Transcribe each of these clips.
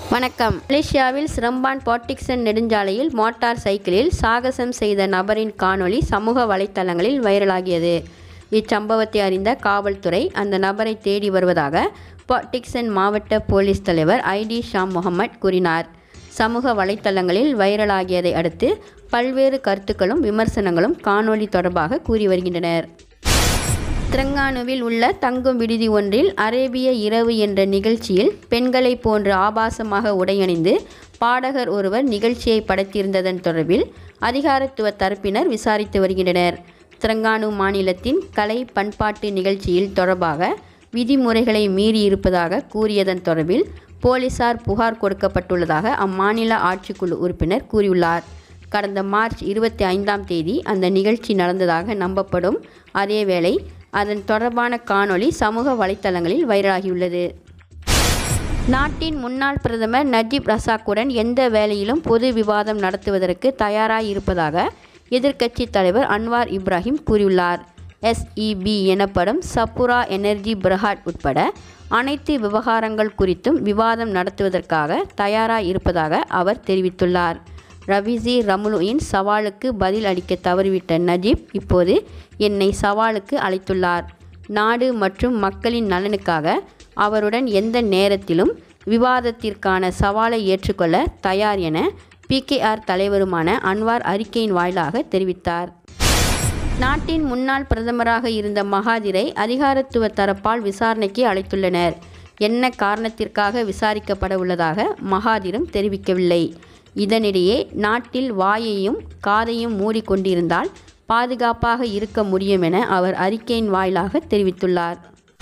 வணக்கம் மலேசியாவில் Seremban Port Dickson நெடுஞ்சாலையில் மோட்டார் சைக்கிளில் சாகசம் செய்த நபரின் காணொளி சமூக வலைத்தளங்களில் வைரலாகியது இச்சம்பவத்தை அறிந்த காவல்துறை அந்த நபரை தேடி வருவதாக பாட்டிக்சன் மாவட்ட போலீஸ் தலைவர் ஐடி ஷாம் முகமட் கூறினார் சமூக வலைத்தளங்களில் வைரலாகியதை அடுத்து பல்வேறு கருத்துக்களும் விமர்சனங்களும் காணொளி தொடர்பாக கூறி வருகின்றனர் திரங்கானுவில் உள்ள தங்கும் விடுதி ஒன்றில் அரேபிய இரவு என்ற நிகழ்ச்சியில் பெண்களை போன்று ஆபாசமாக உடையணிந்து பாடகர் ஒருவர் நிகழ்ச்சியை படைத்திருந்ததன் தொடர்பில் அதிகாரத்துவ தரப்பினர் விசாரித்து வருகின்றனர் திரங்கானு மாநிலத்தின் கலை பண்பாட்டு நிகழ்ச்சியில் தொடர்பாக விதிமுறைகளை மீறியிருப்பதாக கூறியதன் தொடர்பில் போலீசார் புகார் கொடுக்கப்பட்டுள்ளதாக அம்மாநில ஆட்சிக்குழு உறுப்பினர் கூறியுள்ளார் கடந்த மார்ச் இருபத்தி ஐந்தாம் தேதி அந்த நிகழ்ச்சி நடந்ததாக நம்பப்படும் அதேவேளை அதன் தொடர்பான காணொளி சமூக வலைத்தளங்களில் வைரலாகியுள்ளது நாட்டின் முன்னாள் பிரதமர் நஜீப் ரசாக்குடன் எந்த வேளையிலும் பொது விவாதம் நடத்துவதற்கு தயாராக இருப்பதாக எதிர்க்கட்சி தலைவர் அன்வார் இப்ராஹிம் கூறியுள்ளார் எஸ்இபி எனப்படும் சப்புரா எனர்ஜி பிரஹாட் உட்பட அனைத்து விவகாரங்கள் குறித்தும் விவாதம் நடத்துவதற்காக தயாராக இருப்பதாக அவர் தெரிவித்துள்ளார் ரவிசி ரமுலுவின் சவாலுக்கு பதில் அளிக்க தவறிவிட்ட நஜீப் இப்போது என்னை சவாலுக்கு அழைத்துள்ளார் நாடு மற்றும் மக்களின் நலனுக்காக அவருடன் எந்த நேரத்திலும் விவாதத்திற்கான சவாலை ஏற்றுக்கொள்ள தயார் என பிகேஆர் தலைவருமான அன்வார் அறிக்கையின் வாயிலாக தெரிவித்தார் நாட்டின் முன்னாள் பிரதமராக இருந்த மகாதிரை அதிகாரத்துவ தரப்பால் விசாரணைக்கு அழைத்துள்ளனர் என்ன காரணத்திற்காக விசாரிக்கப்பட உள்ளதாக மகாதிரும் தெரிவிக்கவில்லை இதனிடையே நாட்டில் வாயையும் காதையும் மூடிக்கொண்டிருந்தால் பாதுகாப்பாக இருக்க முடியும் என அவர் அறிக்கையின் வாயிலாக தெரிவித்துள்ளார்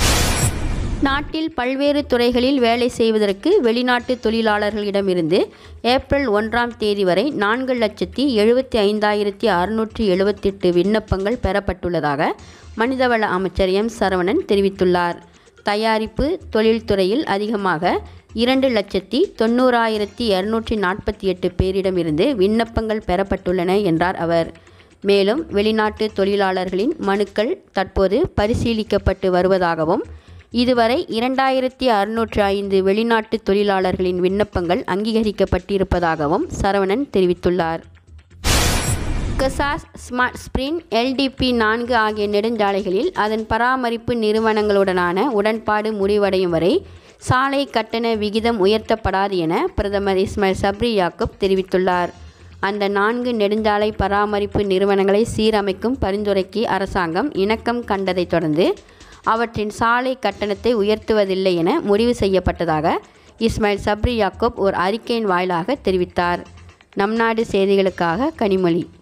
நாட்டில் பல்வேறு துறைகளில் வேலை செய்வதற்கு வெளிநாட்டு தொழிலாளர்களிடமிருந்து ஏப்ரல் ஒன்றாம் தேதி வரை நான்கு லட்சத்தி எழுபத்தி ஐந்தாயிரத்தி அறுநூற்றி எழுபத்தெட்டு விண்ணப்பங்கள் பெறப்பட்டுள்ளதாக மனிதவள அமைச்சர் எம் சரவணன் தெரிவித்துள்ளார் தயாரிப்பு தொழில்துறையில் அதிகமாக இரண்டு லட்சத்தி தொண்ணூறாயிரத்தி இரநூற்றி நாற்பத்தி எட்டு பேரிடமிருந்து விண்ணப்பங்கள் பெறப்பட்டுள்ளன என்றார் அவர் மேலும் வெளிநாட்டு தொழிலாளர்களின் மனுக்கள் தற்போது பரிசீலிக்கப்பட்டு வருவதாகவும் இதுவரை இரண்டாயிரத்தி அறுநூற்று ஐந்து வெளிநாட்டு தொழிலாளர்களின் விண்ணப்பங்கள் அங்கீகரிக்கப்பட்டிருப்பதாகவும் சரவணன் தெரிவித்துள்ளார் கசாஸ் ஸ்மார்ட் ஸ்பிரின் எல்டிபி நான்கு ஆகிய நெடுஞ்சாலைகளில் அதன் பராமரிப்பு நிறுவனங்களுடனான உடன்பாடு முடிவடையும் வரை சாலை கட்டண விகிதம் உயர்த்தப்படாது என பிரதமர் இஸ்மாயில் சப்ரி யாக்கூப் தெரிவித்துள்ளார் அந்த நான்கு நெடுஞ்சாலை பராமரிப்பு நிறுவனங்களை சீரமைக்கும் பரிந்துரைக்கு அரசாங்கம் இணக்கம் கண்டதைத் தொடர்ந்து அவற்றின் சாலை கட்டணத்தை உயர்த்துவதில்லை என முடிவு செய்யப்பட்டதாக இஸ்மாயில் சப்ரி யாக்கூப் ஒரு அறிக்கையின் வாயிலாக தெரிவித்தார் நம் நாடு செய்திகளுக்காக கனிமொழி